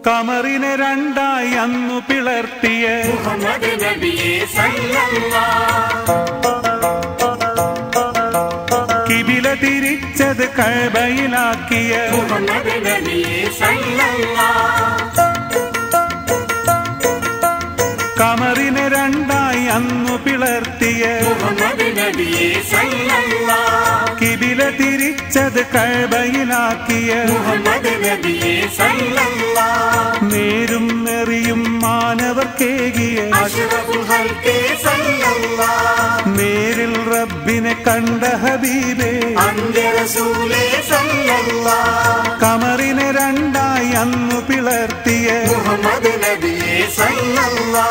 കമറിനെ രണ്ടായി അന്നു പിളർത്തിയ മുഹമ്മദ് നബിയെ സല്ലല്ലാ കിബില തിരിച്ചത് കഴബയിലാക്കിയ മുഹമ്മദ് നബിയെ സല്ലല്ലാ കമറിനെ രണ്ടായി അന്നു പിളർത്തിയ മുഹമ്മദ് നബിയെ സല്ലല്ലാ കിബില തിരിച്ചത് കഴബയിലാക്കിയ മുഹമ്മദ് നബിയെ സല്ലല്ലാ നേരും നെറിയും മാനവർക്കേകിയ അഷ്റഫുൽ ഹൽഖി സല്ലല്ലാ നേരിൽ റബ്ബിനെ കണ്ട ഹബീബേ അന്ത്യ റസൂലേ സല്ലല്ലാ കമറിനെ രണ്ടായി അന്നു പിളർത്തിയ മുഹമ്മദ് നബിയെ സല്ലല്ലാ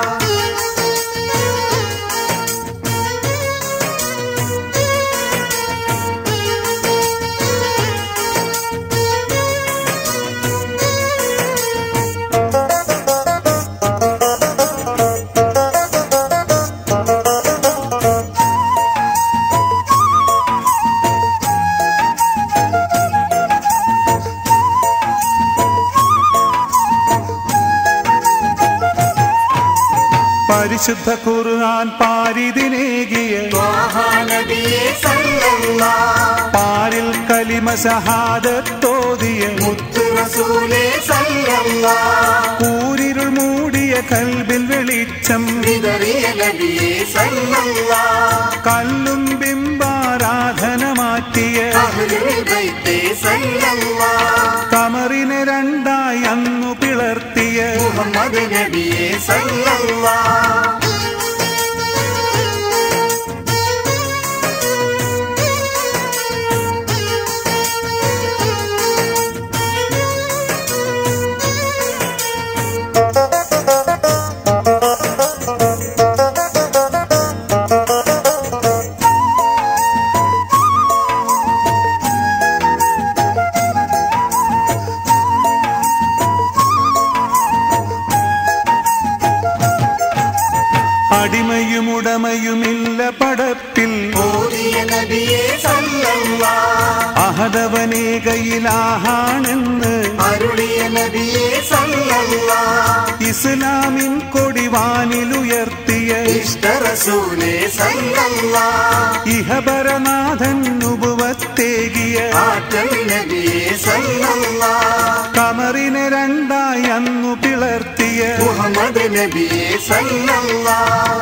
പരിശുദ്ധ ഖുർആൻ പാരിതിനേകിയ ത്വാഹ നബിയെ സല്ലല്ലാ പാരിൽ കലിമ ഷഹാദത്തോതിയ മുത്തു റസൂലേ സല്ലല്ലാ കൂരിരുൾ മൂടിയ കൽബിൽ വെളിച്ചം വിതറിയ നബിയെ സല്ലല്ലാ കല്ലും ബിംബാരാധന മാറ്റിയ അഹ്ലുൽ ബൈത്തെ സല്ലല്ലാ കമറിനെ രണ്ടായി അന്നു പിളർത്തിയ മുഹമ്മദ് നബിയെ സല്ലല്ലാ അടിമയുമുടമയുമില്ല പടപ്പിൽ ഓതിയ നബിയെ സല്ലല്ലാ അഹദവനേകയിലാഹാണെന്ന് അരുളിയ നബിയെ സല്ലല്ലാ ഇസ്ലാമിൻ കൊടിവാനിലുയർത്തിയ ഇഷ്ട റസൂലേ സല്ലല്ലാ ഇഹപരനാഥൻ ഉപവത്തേകിയ ആറ്റൽ നബിയെ സല്ലല്ലാ കമറിനെ രണ്ടായി അന്നു പിളർത്തിയ മുഹമ്മദ് നബിയെ സല്ലല്ലാ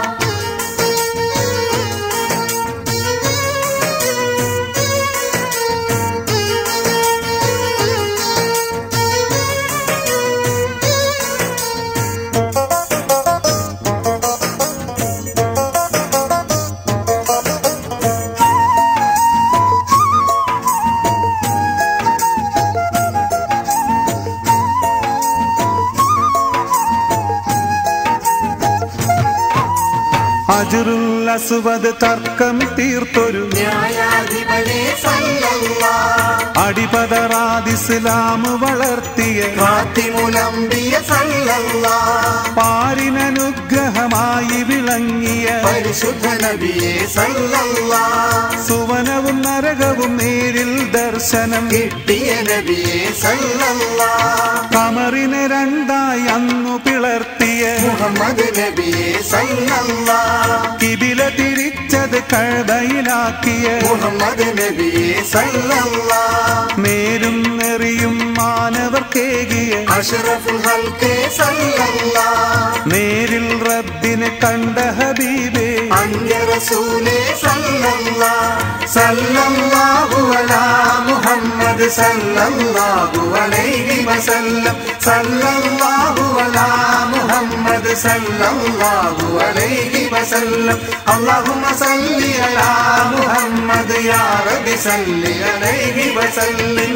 അജുറുൽ അസുവത് തർക്കം തീർത്തൊരു ന്യായാധിപനെ സല്ലല്ലാ അടിപതറാദിസ്ലാം വളർത്തിയ ഫാത്തിമുലംബിയ സല്ലല്ലാ പാരിനനുഗ്രഹമായി വിളങ്ങിയ പരിശുദ്ധ നബിയെ സല്ലല്ലാ സുവനവും നരകവും നേരിൽ ദർശനം കിട്ടിയ നബിയെ സല്ലല്ലാ കമറിനെ രണ്ടായി അന്നു പിളർത്തിയ മുഹമ്മദ് നബിയെ സല്ലല്ലാ കിബില തിരിച്ചത് കഴബയിലാക്കിയ മുഹമ്മദ് നബിയെ സല്ലല്ലാ നേരും നെറിയും മാനവർക്കേകിയ അഷ്റഫുൽ ഹൽഖി സല്ലല്ലാ നേരിൽ റബ്ബിനെ കണ്ട ഹബീബേ അന്ത്യ റസൂലേ സല്ലല്ലാ സല്ലല്ലാഹു അലാ മുഹമ്മദ് സല്ലല്ലാഹു അലൈഹി വസല്ലം സല്ലല്ലാഹു അലാ മുഹമ്മദ് സല്ലല്ലാഹു അലൈഹി വസല്ലം അല്ലാഹുമ്മ സല്ലി അലാ മുഹമ്മദ് യാ റബ്ബി സല്ലി അലൈഹി വസല്ലം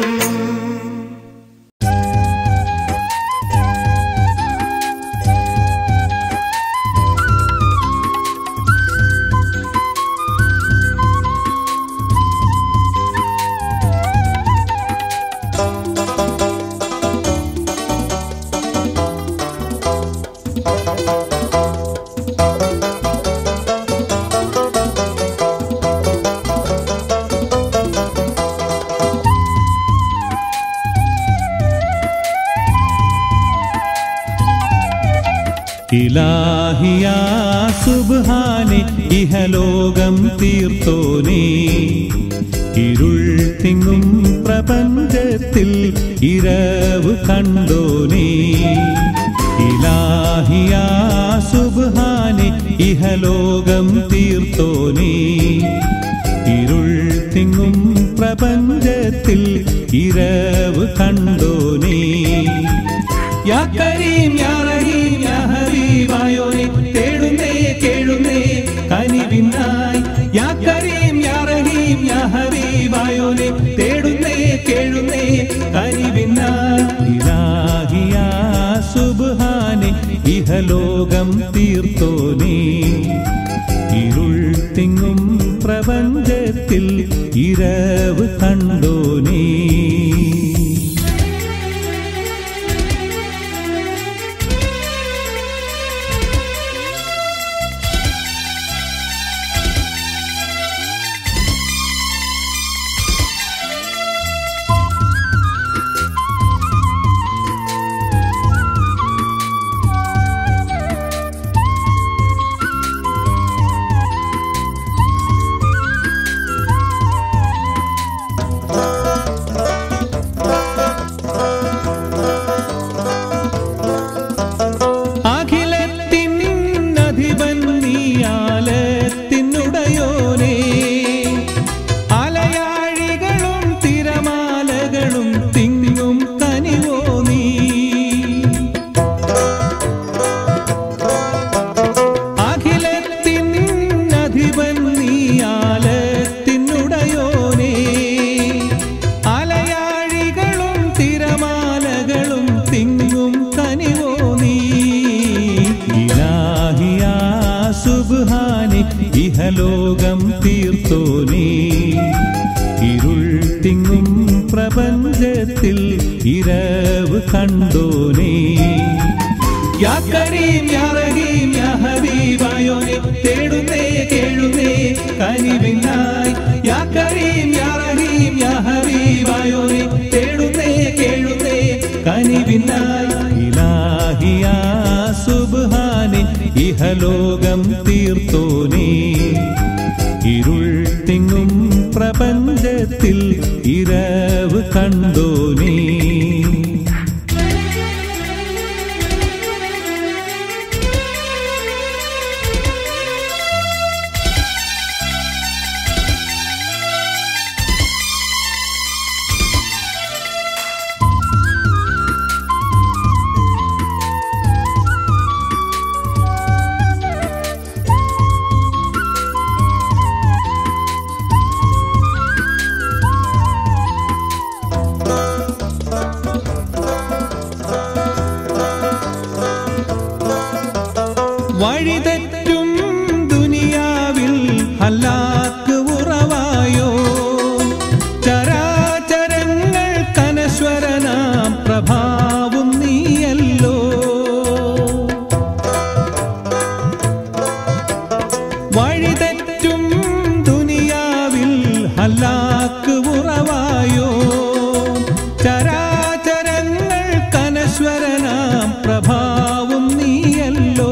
ഇലാഹിയാ സുബ്ഹാനെ ഇഹലോകം തീർത്തോനേ ഇരുൾ തിങ്ങും പ്രപഞ്ചത്തിൽ ഇരവ് കണ്ടോനേ ഇലാഹിയാ സുബ്ഹാനെ ഇഹലോകം തീർത്തോനേ ഇരുൾ തിങ്ങും പ്രപഞ്ചത്തിൽ ഇരവ് കണ്ടോനേ യാ കരീം യാ റഹീം യാ ഹബീബായോനെ തേടുന്നേ കേഴുന്നേ കനിവിനായി യാ കരീം യാ റഹീം യാ ഹബീബായോനെ തേടുന്നേ കേഴുന്നേ കനിവിനായി ഇലാഹിയാ സുബ്ഹാനെ ഇഹലോകം തീർത്തോനേ ഇരുൾ തിങ്ങും പ്രപഞ്ചത്തിൽ ഇരവ് കണ്ടോനേ അഖിലത്തിൻ അധിപൻ നീയാലത്തിനുടയോനേ അലയാഴികളും തിരമാലകളും തിങ്ങും കനിവോ നീ അഖിലത്തിൻ അധിപൻ നീയാലത്തിനുടയോനേ അലയാഴികളും തിരമാലകളും തിങ്ങും കനിവോ നീ ഇലാഹിയാ സുബ്ഹാനെ ഇഹലോകം തീർത്തോനേ ഇരുൾ തിങ്ങും പ്രപഞ്ചത്തിൽ ഇരവ് കണ്ടോനേ യാ കരീം യാ റഹീം യാ ഹബീബായോനെ തേടുന്നേ കേഴുന്നേ കനിവിനായി യാ കരീം യാ റഹീം യാ ഹബീബായോനെ തേടുന്നേ കേഴുന്നേ കനിവിനായി ഇലാഹിയാ സുബ്ഹാനെ ഇഹലോകം തീർത്തോനേ ഇരുൾ തിങ്ങും പ്രപഞ്ചത്തിൽ ഇരവ് കണ്ടോനേ വഴിതെറ്റും ദുനിയാവിൽ ഹല്ലാക്ക് ഉറവായോ ചരാചരങ്ങൾ കനശ്വരനാം പ്രഭാവും നീയല്ലോ വഴിതെറ്റും ദുനിയാവിൽ ഹല്ലാക്ക് ഉറവായോ ചരാചരങ്ങൾ കനശ്വരനാം പ്രഭാവും നീയല്ലോ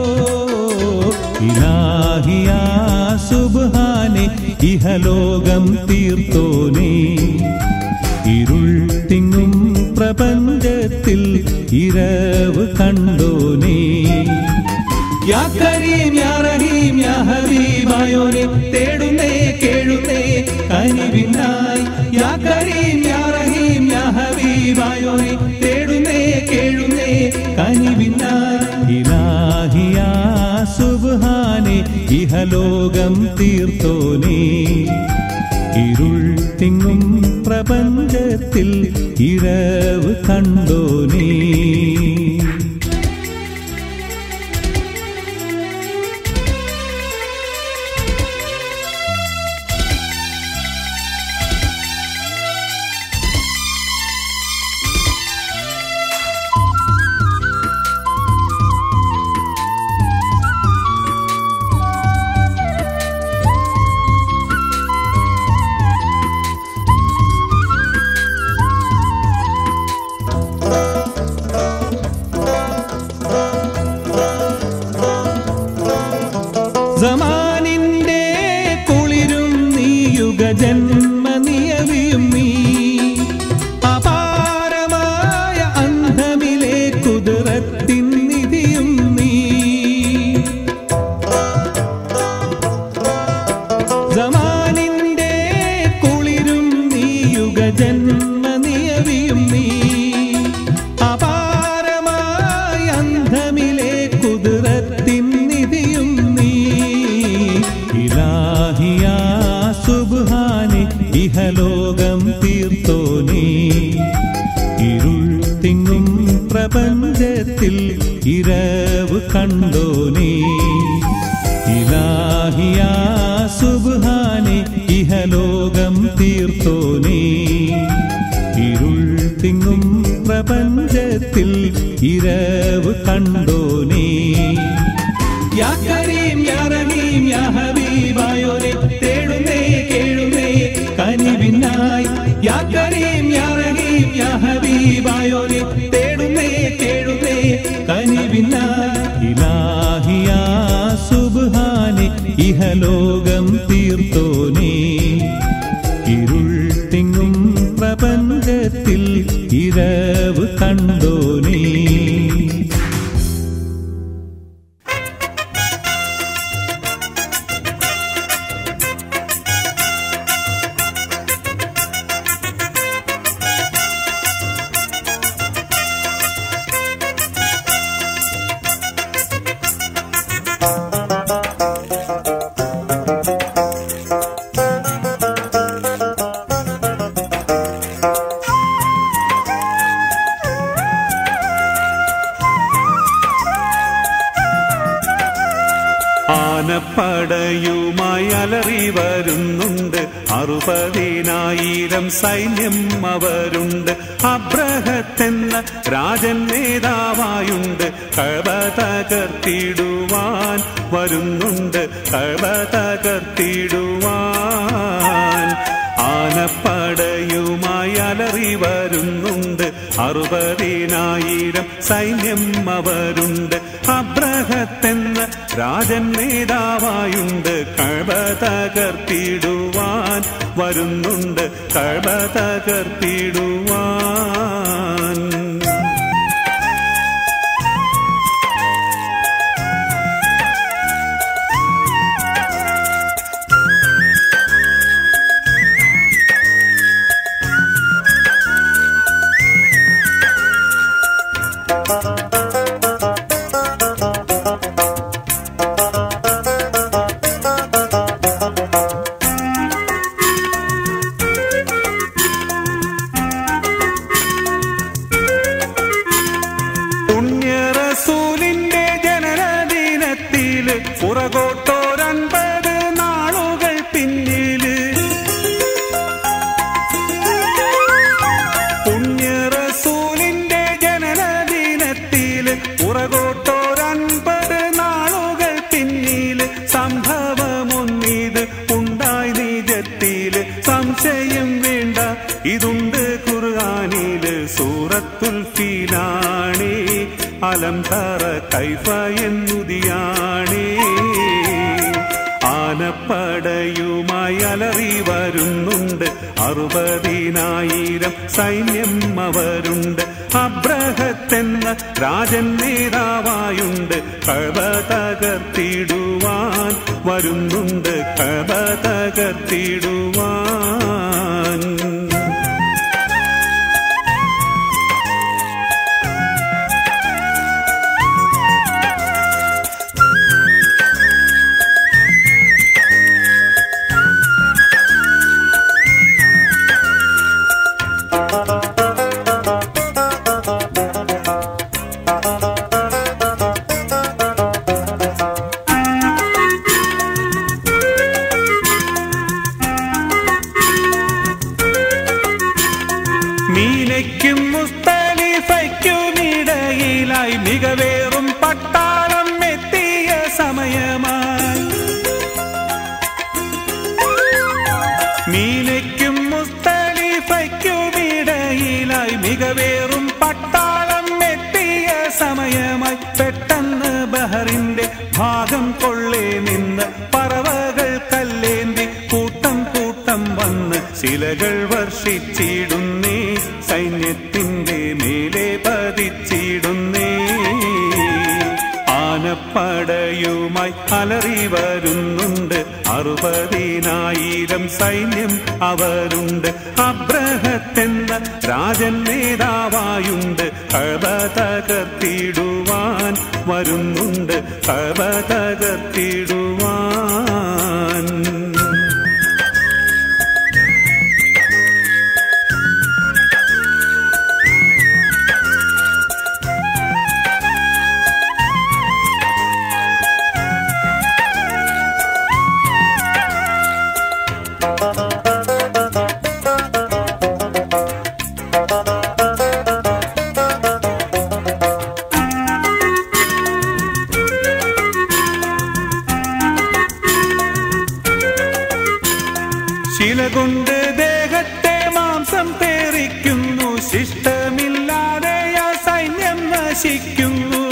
ഇലാഹിയാ സുബ്ഹാനെ ഇഹലോകം തീർത്തോനേ ഇരുൾ തിങ്ങും പ്രപഞ്ചത്തിൽ ഇരവ് കണ്ടോനേ യാ കരീം യാ റഹീം യാ ഹബീബായോനെ തേടുന്നേ കേഴുന്നേ കനിവിനായി യാ കരീം യാ റഹീം യാ ഹബീബായോനെ തേടുന്നേ കേഴുന്നേ കനിവിനായി ഇലാഹിയാ സുബ്ഹാനെ ഇഹലോകം തീർത്തോനേ ഇരുൾ തിങ്ങും പ്രപഞ്ചത്തിൽ ഇരവ് കണ്ടോനേ സമാനിന്റെ കുളിരും നീ യുഗജന്മ നിയവിയും നീ അപാരമായ അന്ധമിലെ കുതിരത്തിൻ നിധിയും നീ സമാനിന്റെ കുളിരും നീ യുഗജന്മ നിയവിയും നീ അപാരമായ അന്ധമിലെ കുതിരത്തിൻ നിധിയും നീ ഇലാഹിയാ സുബ്ഹാനെ ഇഹലോകം തീർത്തോനേ ഇരുൾ തിങ്ങും പ്രപഞ്ചത്തിൽ ഇരവ് കണ്ടോനേ ഇലാഹിയാ സുബ്ഹാനെ ഇഹലോകം തീർത്തോനേ ഇരുൾ തിങ്ങും പ്രപഞ്ചത്തിൽ ഇരവ് കണ്ടോനേ യാ കരീം യാ റഹീം യാ ഹബീബായോനെ തേടുന്നേ കേഴുന്നേ കനിവിനായി യാ കരീം യാ റഹീം യാ ഹബീബായോനെ തേടുന്നേ കേഴുന്നേ കനിവിനായി ഇലാഹിയാ സുബ്ഹാനെ ഇഹലോകം തീർത്തോനേ ഇരുൾ തിങ്ങും പ്രപഞ്ചത്തിൽ ഇരവ് കണ്ടോനേ ആനപ്പടയുമായി അലറി വരുന്നുണ്ട് അറുപതിനായിരം സൈന്യം അവരുണ്ട് അബ്രഹത്തെന്ന രാജൻ നേതാവായുണ്ട് കഴവ തകർത്തിടുവാൻ വരുന്നുണ്ട് കഴവ തകർത്തിടുവാൻ ആനപ്പടയുമായി അലറി വരുന്നുണ്ട് അറുപതിനായിരം സൈന്യം അവരുണ്ട് അബ്രഹത്തെന്ന രാജൻ നേതാവായുണ്ട് കഴവ തകർത്തിടുവാൻ വരുന്നുണ്ട് കഴവ തകർത്തിടുവാൻ പുണ്യറസൂലിന്റെ ജനനദിനത്തില് പുറകോട്ടോരൻപത് നാളുകൾ പിന്നില് പുണ്യറസൂലിന്റെ ജനനദിനത്തില് പുറകോട്ടോരൻപത് നാളുകൾ പിന്നില് സംഭവമൊന്നിത് ഉണ്ടായി നിജത്തില് സംശയം വേണ്ട ഇതുണ്ട് ഖുർആനില് സൂറത്തുൽ ഫീലാണേ അലം തറ കൈഫ എന്നുതിയാണേ ആനപ്പടയുമായി അലറി വരുന്നുണ്ട് അറുപതിനായിരം സൈന്യം അവരുണ്ട് അബ്രഹത്തെന്ന രാജൻ നേതാവായുണ്ട് കഴവ തകർത്തിടുവാൻ വരുന്നുണ്ട് കഴവ തകർത്തിടുവാൻ ശിലകൾ വർഷിച്ചിടുന്നേ സൈന്യത്തിന്റെ മേലെ പതിച്ചിടുന്നേ ആനപ്പടയുമായി അലറി വരുന്നുണ്ട് അറുപതിനായിരം സൈന്യം അവരുണ്ട് അബ്രഹത്തെന്ന രാജൻ നേതാവായുണ്ട് കഴ തകർത്തിടുവാൻ വരുന്നുണ്ട് കഴ തകർത്തിടുവാൻ ശില കൊണ്ട് ദേഹത്തെ മാംസം പേറിക്കുന്നു ശിഷ്ടമില്ലാതെ ആ സൈന്യം നശിക്കുന്നു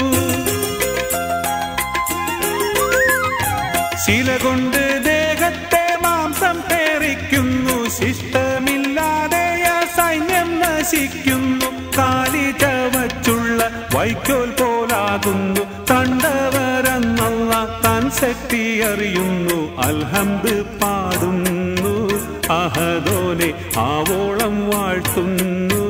ശില കൊണ്ട് ദേഹത്തെ മാംസം പേറിക്കുന്നു ശിഷ്ടമില്ലാതെ ആ സൈന്യം നശിക്കുന്നു കാലി ചവച്ചുള്ള വൈക്കോൽ പോലാകുന്നു കണ്ടവരെന്നുള്ള താൻ ശക്തി അറിയുന്നു അൽഹംദ് പാടുന്നു അഹദോനെ ആവോളം വാഴ്ത്തുന്നു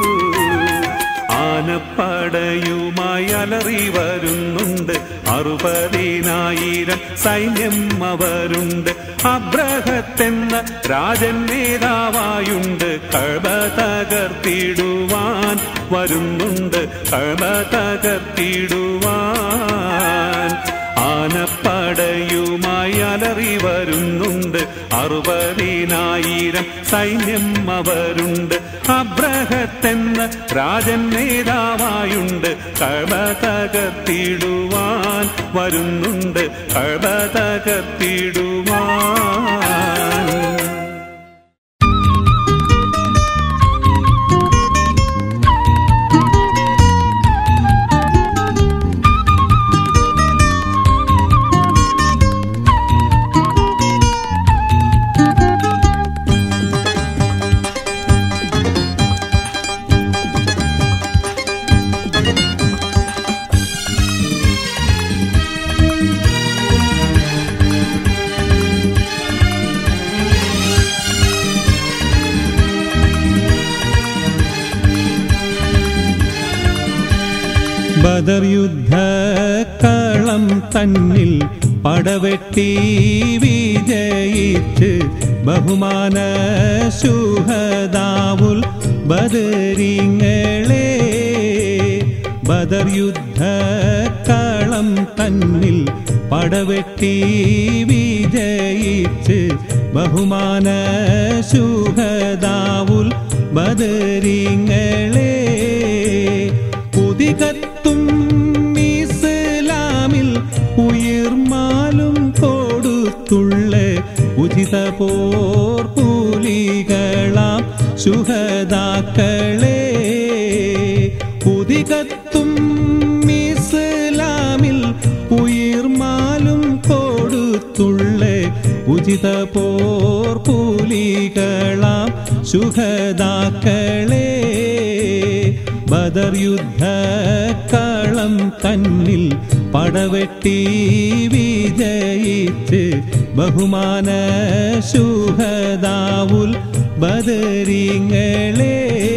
ആനപ്പടയുമായി അലറി വരുന്നുണ്ട് അറുപതിനായിരം സൈന്യം അവരുണ്ട് അബ്രഹത്തെന്ന രാജൻ നേതാവായുണ്ട് കഴ തകർത്തിടുവാൻ വരുന്നുണ്ട് കഴ തകർത്തിടുവാൻ ആനപ്പടയുമായി അലറി വരുന്നുണ്ട് അറുപതിനായിരം സൈന്യം അവരുണ്ട് അബ്രഹത്തെന്ന രാജൻ നേതാവായുണ്ട് കഴ തകർത്തിടുവാൻ വരുന്നുണ്ട് കഴ തകർത്തിടുവാൻ ബദർ യുദ്ധക്കളം തന്നിൽ പടവെട്ടി വിജയിച്ച് ബഹുമാന ശുഹദാവുൽ ബദരിങ്ങളെ ബദർ യുദ്ധക്കളം തന്നിൽ പടവെട്ടി വിജയിച്ച് ബഹുമാന ശുഹദാവുൽ ബദരിങ്ങളെ പുതികത്തും ഇസ്ലാമിൽ ഉയർമാലും കൊടുത്തുള്ള ഉചിത പോർ കൂലികളാം സുഹദാക്കളെ പുതികത്തും ഇസ്ലാമിൽ ഉയർമാലും കൊടുത്തുള്ള ഉചിത പോർ കൂലികളാം സുഹദാക്കളെ ബദർ യുദ്ധക്കളം തന്നിൽ പടവെട്ടി വിജയിച്ച് ബഹുമാന ശുഹദാവുൽ ബദരിങ്ങളെ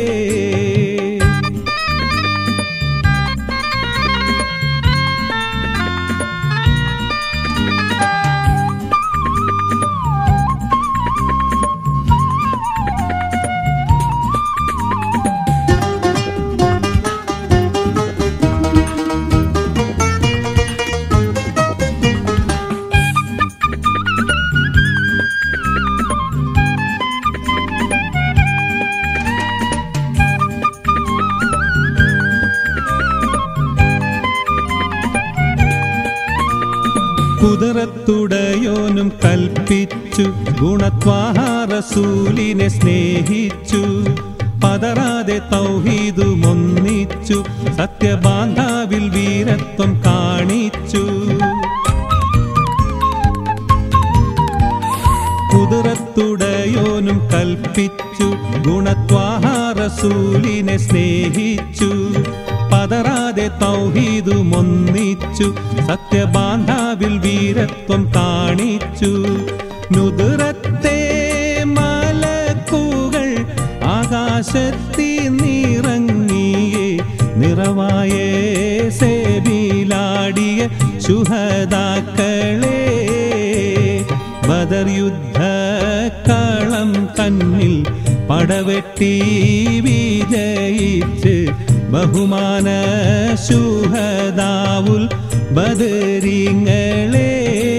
കുതിരത്തുടയോനും കൽപ്പിച്ചു ഗുണത്വാഹാരസൂലിനെ സ്നേഹിച്ചു പതറാതെ തൗഹീദുമൊന്നിച്ചു സത്യബാന്ധാവിൽ വീരത്വം കാണിച്ചു കുതിരത്തുടയോനും കൽപ്പിച്ചു ഗുണത്വാഹാരസൂലിനെ സ്നേഹിച്ചു പതറാതെ തൗഹീദുമൊന്നിച്ചു സത്യബാന്ധാവിൽ വീരത്വം കാണിച്ചു നുതിരത്തെ മലക്കുകൾ ആകാശത്തി നിറങ്ങിയേ നിറവായ സേബിലാടിയ ശുഹദാക്കളെ ബദർ യുദ്ധ കളം തന്നിൽ പടവെട്ടി വിജയിച്ച് ബഹുമാന ശുഹദാവുൽ ബദരിങ്ങളെ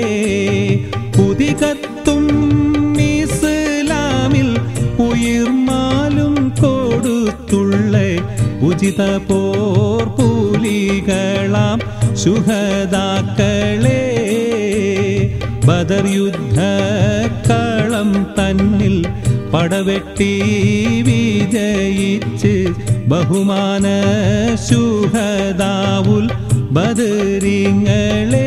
പുതികത്തും ഇസ്ലാമിൽ ഉയിർമാലും കൊടുത്തുള്ള ഉചിത പോർ പൂലികളാം ശുഹദാക്കളെ ബദർ യുദ്ധ കളം തന്നിൽ പടവെട്ടി വിജയിച്ച് ബഹുമാന ശുഹദാവുൽ ബദരിങ്ങളെ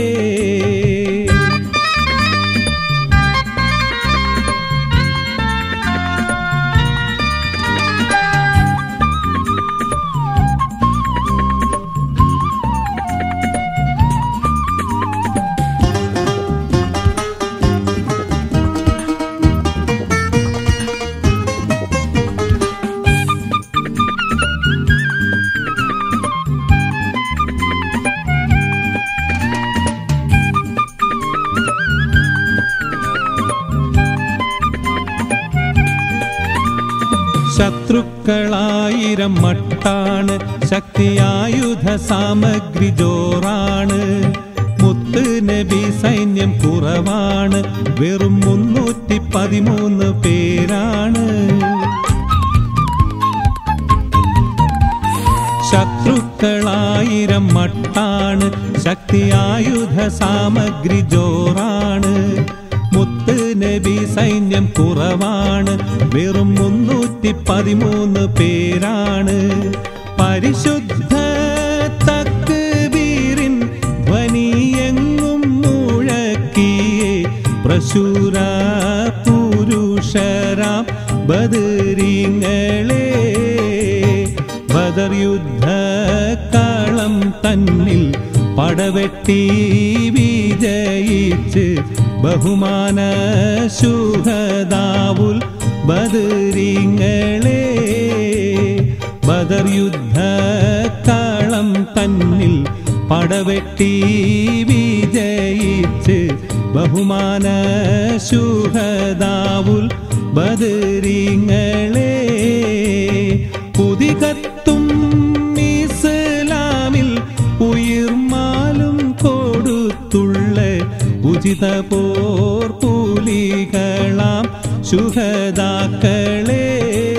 ശത്രുക്കളായിരം മട്ടാണ് ശക്തിയായുധ സാമഗ്രി ജോറാണ് മുത്ത് നബി സൈന്യം കുറവാണ് വെറും മുന്നൂറ്റി പതിമൂന്ന് പേരാണ് ശത്രുക്കളായിരം മട്ടാണ് ശക്തിയായുധ സാമഗ്രി ജോറാണ് മുത്ത് നബി സൈന്യം കുറവാണ് വെറും മുന്നൂറ്റി പതിമൂന്ന് പേരാണ് പരിശുദ്ധ തക്ബീറിൻ ധ്വനിയെങ്ങും മുഴക്കിയേ പ്രശൂര പുരുഷരാം ബദരീങ്ങളെ ബദർ യുദ്ധ കളം തന്നിൽ പടവെട്ടി വിജയിച്ച് ബഹുമാന ശുഹദാവുൽ ബദരിങ്ങളെ ബദർ യുദ്ധ കളം തന്നിൽ പടവെട്ടി വിജയിച്ച് ബഹുമാന ശുഹദാവുൽ ബദരിങ്ങളെ പുതികത്തും ഇസ്ലാമിൽ ഉയിർമാലും കൊടുത്തുള്ള ഉചിത പോർ പൂലികളാം ശുഹദാക്കളെ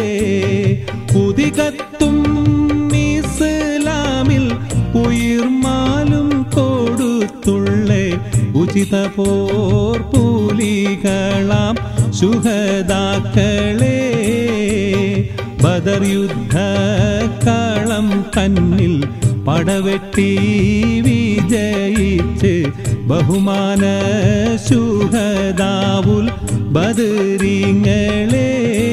പുതികത്തും ഇസ്ലാമിൽ ഉയിർമാലും കൊടുത്തുള്ള ഉചിത പോർ പൂലികളാം ശുഹദാക്കളെ ബദർ യുദ്ധ കളം തന്നിൽ പടവെട്ടി വിജയിച്ച് ബഹുമാന ശുഹദാവുൽ ബദരിങ്ങളെ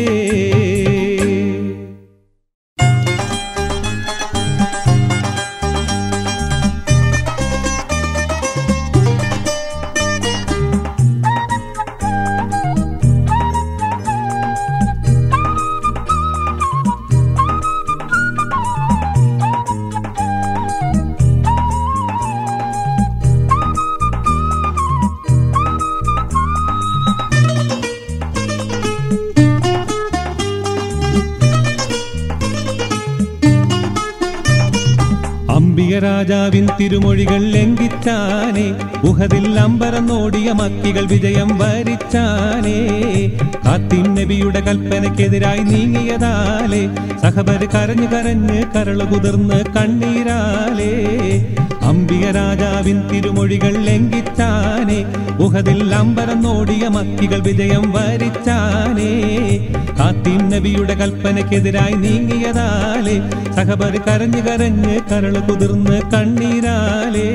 അംബിക രാജാവിൻ തിരുമൊഴികൾ ലംഘിച്ചാനേ ഉഹതിൽ അമ്പരന്നോടിയ മക്കികൾ വിജയം വരിച്ചാനേ കാത്തിൻ നബിയുടെ കൽപ്പനയ്ക്കെതിരായി നീങ്ങിയതാലേ സഹബര് കരഞ്ഞു കരഞ്ഞ് കരള് കുതിർന്ന് കണ്ണീരാലേ അംബിക രാജാവിൻ തിരുമൊഴികൾ ലംഘിച്ചാനേ ഉഹതിൽ അമ്പരന്നോടിയ മക്കികൾ വിജയം വരിച്ചാനേ കാത്തിൻ നബിയുടെ കൽപ്പനയ്ക്കെതിരായി നീങ്ങിയതാലേ സഹബര് കരഞ്ഞു കരഞ്ഞ് കരള് കുതിർന്ന് കണ്ണീരാലേ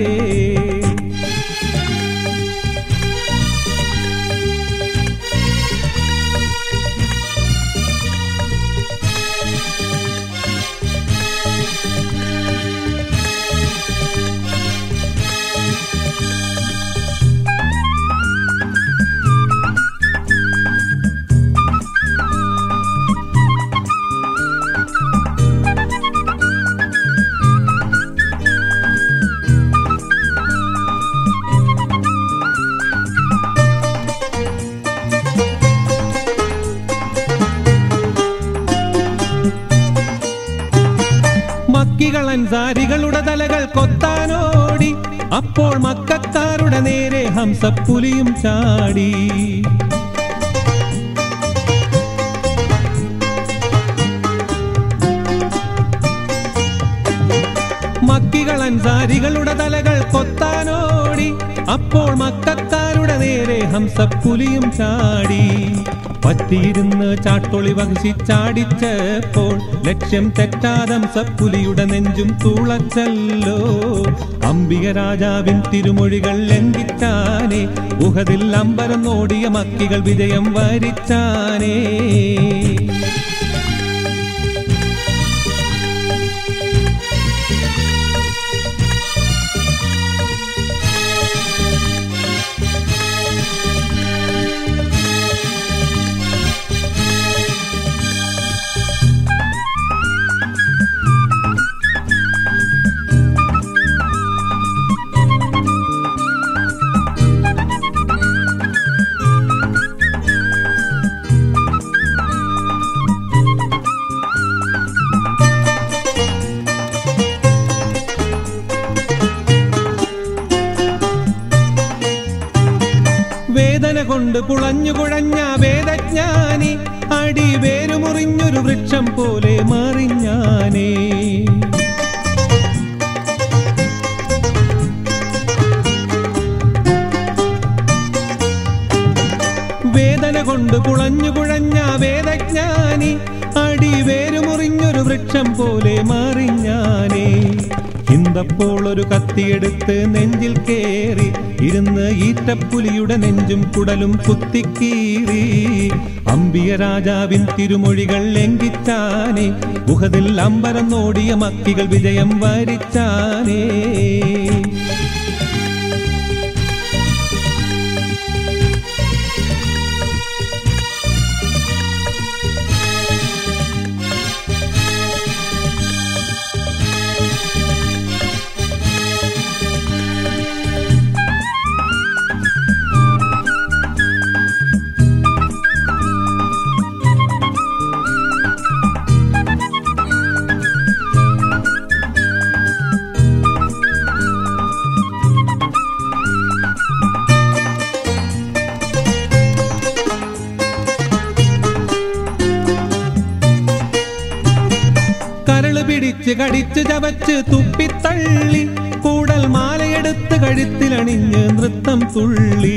അൻസാരികളുടെ തലകൾ കൊത്താനോടി അപ്പോൾ മക്കാരുടെ നേരെ ഹംസപ്പുലിയും ചാടി മക്കികൾ അൻസാരികളുടെ തലകൾ കൊത്താനോടി അപ്പോൾ മക്കാരുടെ നേരെ ഹംസപ്പുലിയും ചാടി പറ്റിയിരുന്ന് ചാട്ടൊളി വഹിച്ച് ചാടിച്ചപ്പോൾ ലക്ഷ്യം തെറ്റാതം സപ്പുലിയുടെ നെഞ്ചും തുളച്ചല്ലോ അംബിക രാജാവിൻ തിരുമൊഴികൾ ലംഘിച്ചാനേ ഉഹതിൽ അമ്പരം നോടിയ മക്കികൾ വിജയം വരിച്ചാനേ വേദന കൊണ്ട് പുളഞ്ഞു കുഴഞ്ഞ വേദജ്ഞാനി അടി വേരുമുറിഞ്ഞൊരു വൃക്ഷം പോലെ മറിഞ്ഞാനേ വേദന കൊണ്ട് പുളഞ്ഞു കുഴഞ്ഞ വേദജ്ഞാനി അടി വേരുമുറിഞ്ഞൊരു വൃക്ഷം പോലെ മറിഞ്ഞാനേ ഇന്തപ്പോൾ ഒരു കത്തിയെടുത്ത് നെഞ്ചിൽ കേറി ഇരുന്ന് ഈറ്റപ്പുലിയുടെ നെഞ്ചും കുടലും കുത്തിക്കീറി അമ്പിയ രാജാവിൻ തിരുമൊഴികൾ ലംഘിച്ചാനേ ഗുഹതിൽ അമ്പരം നോടിയ മക്കികൾ വിജയം വരിച്ചാനേ കരള് പിടിച്ച് കടിച്ച് ചവച്ച് തുപ്പിത്തള്ളി കൂടൽ മാലയെടുത്ത് കഴുത്തിലണിഞ്ഞ് നൃത്തം തുള്ളി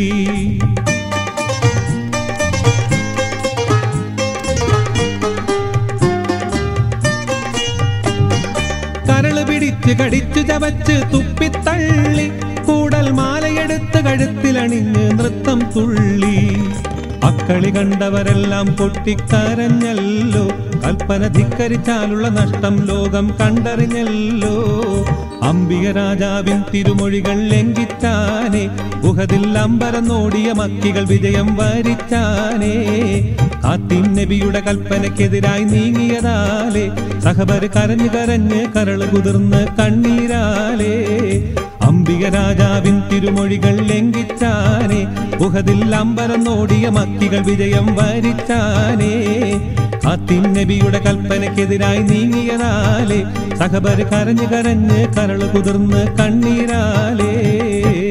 കരള് പിടിച്ച് കടിച്ചു ചവച്ച് തുപ്പിത്തള്ളി കൂടൽ മാലയെടുത്ത് കഴുത്തിലണിഞ്ഞ് നൃത്തം തുള്ളി അക്കളി കണ്ടവരെല്ലാം പൊട്ടിക്കരഞ്ഞല്ലോ കൽപ്പന ധിക്കരിച്ചാലുള്ള നഷ്ടം ലോകം കണ്ടറിഞ്ഞല്ലോ അംബിക രാജാവിൻ തിരുമൊഴികൾ ലംഘിച്ചാനേ ഗുഹതിൽ അമ്പരം നോടിയ മക്കികൾ വിജയം വരിച്ചാനേ കാത്തിൻ നബിയുടെ കൽപ്പനയ്ക്കെതിരായി നീങ്ങിയതാലേ സഹബർ കരഞ്ഞു കരഞ്ഞ് കരള് കുതിർന്ന് കണ്ണീരാലേ അംബിക രാജാവിൻ തിരുമൊഴികൾ ലംഘിച്ചാനേ ഗുഹതിൽ അമ്പരം നോടിയ മക്കികൾ വിജയം വരിച്ചാനേ കാത്തിൻ നബിയുടെ കൽപ്പനയ്ക്കെതിരായി നീങ്ങിയതാലേ സഹബർ കരഞ്ഞു കരഞ്ഞ് കരള് കുതിർന്ന് കണ്ണീരാലേ